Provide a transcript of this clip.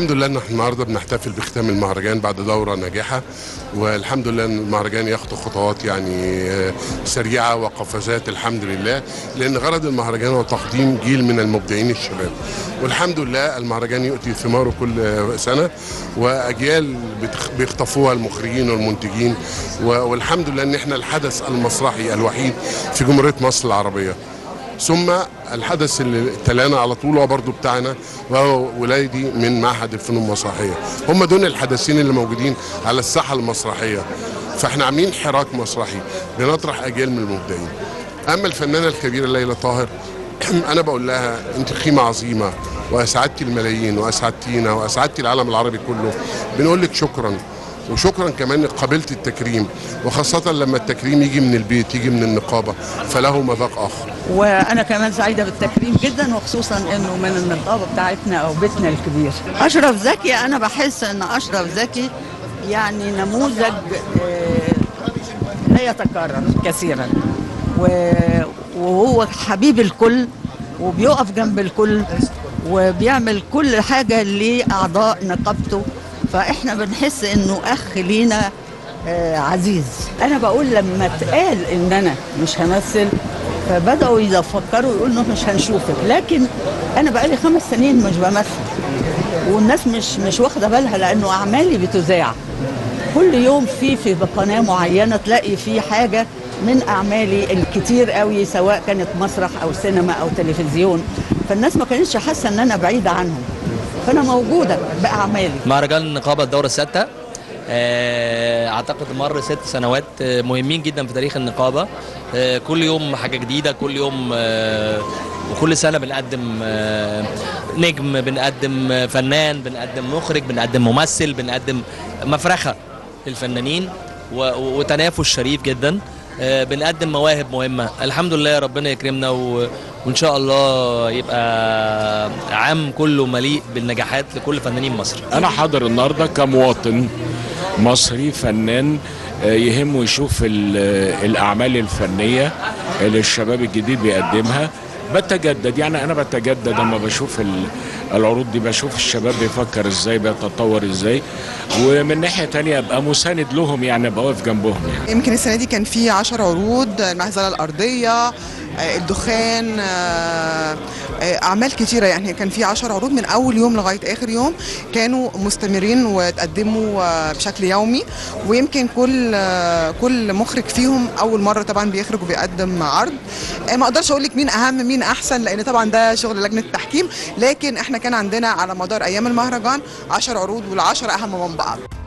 الحمد لله ان احنا النهارده بنحتفل بختام المهرجان بعد دوره ناجحه والحمد لله ان المهرجان يخطو خطوات يعني آه، سريعه وقفزات الحمد لله لان غرض المهرجان هو تقديم جيل من المبدعين الشباب والحمد لله المهرجان يؤتي ثماره كل آه، سنه واجيال بتخ- بيخطفوها المخرجين والمنتجين و- والحمد لله ان احنا الحدث المسرحي الوحيد في جمهوريه مصر العربيه ثم الحدث اللي تلانا على طول هو برضو بتاعنا وهو ولادي من معهد الفنون المسرحيه هم دول الحدثين اللي موجودين على الساحه المسرحيه فاحنا عاملين حراك مسرحي بنطرح اجيال من المبدعين اما الفنانه الكبيره ليلى طاهر انا بقول لها انت قيمه عظيمه واسعدتي الملايين واسعدتينا واسعدتي العالم العربي كله بنقول لك شكرا وشكرا كمان انك قبلت التكريم وخاصة لما التكريم يجي من البيت يجي من النقابة فله مذاق آخر وانا كمان سعيده بالتكريم جدا وخصوصا انه من النقابه بتاعتنا او بيتنا الكبير اشرف زكي انا بحس ان اشرف زكي يعني نموذج آه، لا يتكرر كثيرا و- وهو حبيب الكل وبيقف جنب الكل وبيعمل كل حاجه لاعضاء نقابته فاحنا بنحس انه اخ لينا آه، عزيز انا بقول لما اتقال ان انا مش همثل فبداوا يفكروا يقولوا إنه مش هنشوفك لكن انا بقالي خمس سنين مش بمثل والناس مش مش واخده بالها لانه اعمالي بتذاع كل يوم في في قناه معينه تلاقي في حاجه من اعمالي الكتير قوي سواء كانت مسرح او سينما او تلفزيون فالناس ما كانتش حاسه ان انا بعيده عنهم فانا موجوده باعمالي مهرجان النقابة الدورة السادسة آه، اعتقد مر ست سنوات آه، مهمين جدا في تاريخ النقابة آه، كل يوم حاجة جديدة كل يوم آه، وكل سنة بنقدم آه، نجم بنقدم آه، فنان بنقدم مخرج بنقدم ممثل بنقدم مفرخة للفنانين و- و- وتنافس شريف جدا آه، بنقدم مواهب مهمة الحمد لله ربنا يكرمنا و... وإن شاء الله يبقى عام كله مليء بالنجاحات لكل فنانين مصر انا حاضر النهارده كمواطن مصري فنان آه، يهمه يشوف ال- آه، الاعمال الفنيه اللي الشباب الجديد بيقدمها بتجدد يعني انا بتجدد لما بشوف ال- العروض دي بشوف الشباب بيفكر ازاي بيتطور ازاي ومن ناحيه تانية ابقى مساند لهم يعني ابقى واقف جنبهم يعني يمكن السنه دي كان في 10 عروض المهزله الارضيه آه، الدخان آه، آه، اعمال كتيره يعني كان في 10 عروض من اول يوم لغايه اخر يوم كانوا مستمرين وتقدموا آه، بشكل يومي ويمكن كل آه، كل مخرج فيهم اول مره طبعا بيخرج وبيقدم عرض آه، ما اقدرش اقول لك مين اهم مين احسن لان طبعا ده شغل لجنه التحكيم لكن احنا كان عندنا على مدار ايام المهرجان 10 عروض وال10 اهم من بعض